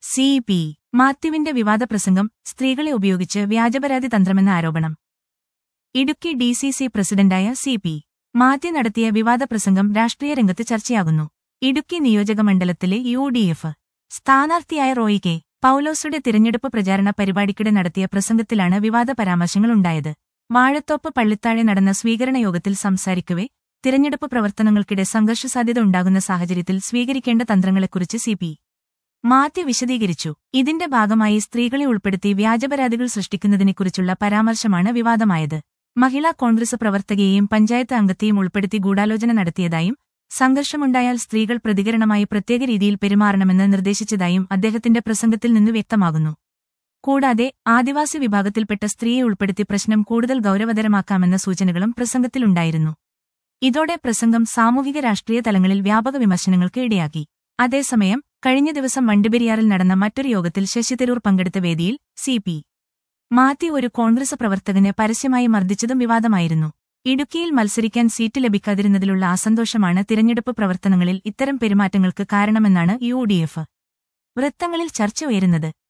C P മാത്യുവിന്റെ വിവാദ പ്രസംഗം സ്ത്രീകളെ ഉപയോഗിച്ച് വ്യാജപരാതി തന്ത്രമെന്ന ആരോപണം ഇടുക്കി ഡി സി സി പ്രസിഡന്റായ സി പി മാത്യു നടത്തിയ വിവാദ പ്രസംഗം രാഷ്ട്രീയ രംഗത്ത് ചർച്ചയാകുന്നു ഇടുക്കി നിയോജക മണ്ഡലത്തിലെ യു ഡി എഫ് സ്ഥാനാർത്ഥിയായ റോയി കെ പൌലോസുടെ തിരഞ്ഞെടുപ്പ് പ്രചാരണ പരിപാടിക്കിടെ നടത്തിയ പ്രസംഗത്തിലാണ് വിവാദ പരാമർശങ്ങളുണ്ടായത് വാഴത്തോപ്പ് പള്ളിത്താഴെ നടന്ന സ്വീകരണ യോഗത്തിൽ സംസാരിക്കവെ തിരഞ്ഞെടുപ്പ് പ്രവർത്തനങ്ങൾക്കിടെ സംഘർഷസാധ്യത ഉണ്ടാകുന്ന സാഹചര്യത്തിൽ സ്വീകരിക്കേണ്ട തന്ത്രങ്ങളെക്കുറിച്ച് സി പി മാത്യു വിശദീകരിച്ചു ഇതിന്റെ ഭാഗമായി സ്ത്രീകളെ ഉൾപ്പെടുത്തി വ്യാജപരാതികൾ സൃഷ്ടിക്കുന്നതിനെക്കുറിച്ചുള്ള പരാമർശമാണ് വിവാദമായത് മഹിളാ കോൺഗ്രസ് പ്രവർത്തകയെയും പഞ്ചായത്ത് അംഗത്തെയും ഉൾപ്പെടുത്തി ഗൂഢാലോചന നടത്തിയതായും സംഘർഷമുണ്ടായാൽ സ്ത്രീകൾ പ്രതികരണമായി പ്രത്യേക രീതിയിൽ പെരുമാറണമെന്ന് നിർദ്ദേശിച്ചതായും അദ്ദേഹത്തിന്റെ പ്രസംഗത്തിൽ നിന്ന് വ്യക്തമാകുന്നു കൂടാതെ ആദിവാസി വിഭാഗത്തിൽപ്പെട്ട സ്ത്രീയെ ഉൾപ്പെടുത്തി പ്രശ്നം കൂടുതൽ ഗൌരവതരമാക്കാമെന്ന സൂചനകളും പ്രസംഗത്തിലുണ്ടായിരുന്നു ഇതോടെ പ്രസംഗം സാമൂഹിക രാഷ്ട്രീയ തലങ്ങളിൽ വ്യാപക വിമർശനങ്ങൾക്ക് ഇടയാക്കി അതേസമയം കഴിഞ്ഞ ദിവസം വണ്ടിപ്പെരിയാറിൽ നടന്ന മറ്റൊരു യോഗത്തിൽ ശശി തരൂർ പങ്കെടുത്ത വേദിയിൽ സി പി മാത്യു ഒരു കോൺഗ്രസ് പ്രവർത്തകനെ പരസ്യമായി മർദ്ദിച്ചതും വിവാദമായിരുന്നു ഇടുക്കിയിൽ മത്സരിക്കാൻ സീറ്റ് ലഭിക്കാതിരുന്നതിലുള്ള അസന്തോഷമാണ് തിരഞ്ഞെടുപ്പ് പ്രവർത്തനങ്ങളിൽ ഇത്തരം പെരുമാറ്റങ്ങൾക്ക് കാരണമെന്നാണ് യു ഡി എഫ് വൃത്തങ്ങളിൽ ചർച്ച ഉയരുന്നത്